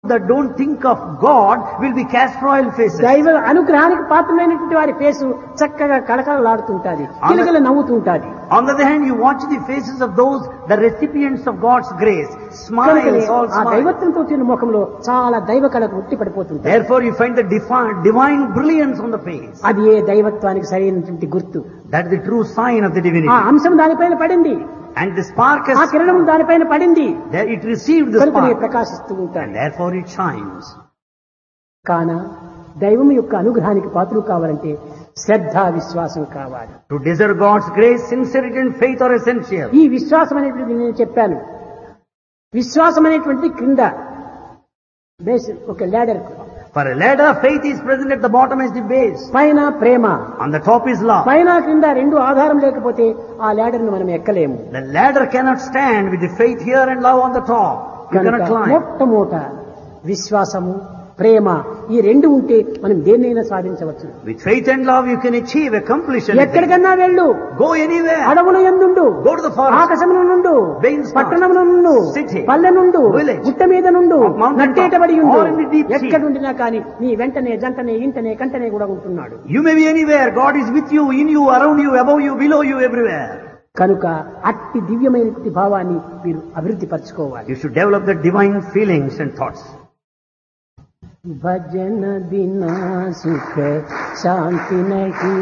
that don't think of God will be castor oil faces. దైవ అనుగ్రహానికి పాత్రమైనటువంటి వారి face చక్కగా కళకళలాడుతుంటాది కిలకిల నవ్వుతుంటాది On the other hand, you watch the faces of those, the recipients of God's grace, కనుకనే smiles, all ఆ smiles. దైవత్వంతో వచ్చిన ముఖంలో చాలా దైవ కళకు ఉట్టి పడిపోతుంది Therefore, you find the divine, divine brilliance on the face. అది ఏ దైవత్వానికి సరైనటువంటి గుర్తు That is the true sign of the ఆ divinity. అంశం దానిపైన పడింది And the spark ఆ has, కిరణం దానిపైన పడింది there it received the కనుక spark. ప్రకాశిస్తూ And ఉంటాను therefore it shines. కాన దైవం యొక్క అనుగ్రహానికి పాత్రలు కావాలంటే శ్రద్ధ విశ్వాసం కావాలి To deserve God's grace, sincerity and faith are essential. ఈ విశ్వాసం అనేటువంటిది నేను చెప్పాను విశ్వాసం అనేటువంటిది క్రింద బేస్ ఒక ladder For a ladder, faith is present at the bottom as the base. పైన ప్రేమ On the top is love. పైన క్రింద రెండు ఆధారం లేకపోతే ఆ ladder ను మనం ఎక్కలేము The ladder cannot stand with the faith here and love on the top. You కనుక cannot climb. మొట్టమొదట విశ్వాసము ప్రేమ ఈ రెండు ఉంటే మనం దేన్నైనా సాధించవచ్చు With faith and love you can achieve, accomplish anything. ఎక్కడికన్నా వెళ్ళు Go anywhere. అడవుల ఎందుండు Go to the forest. ఆకాశమున నుండు Veins not. పట్టణమున నుండు City. పల్లె నుండు Village. గుట్ట మీద నుండు Of mountain నట్టేటబడి top. ఉండు Or in the deep sea. ఎక్కడుండినా కానీ నీ వెంటనే జంటనే ఇంటనే కంటనే కూడా ఉంటున్నాడు You may be anywhere. God is with you, in you, around you, above you, below you, everywhere. కనుక అట్టి దివ్యమైనటువంటి భావాన్ని మీరు అభివృద్ధి పరచుకోవాలి You should develop the divine feelings and thoughts. భజన బినా సుఖ శాంతి నహి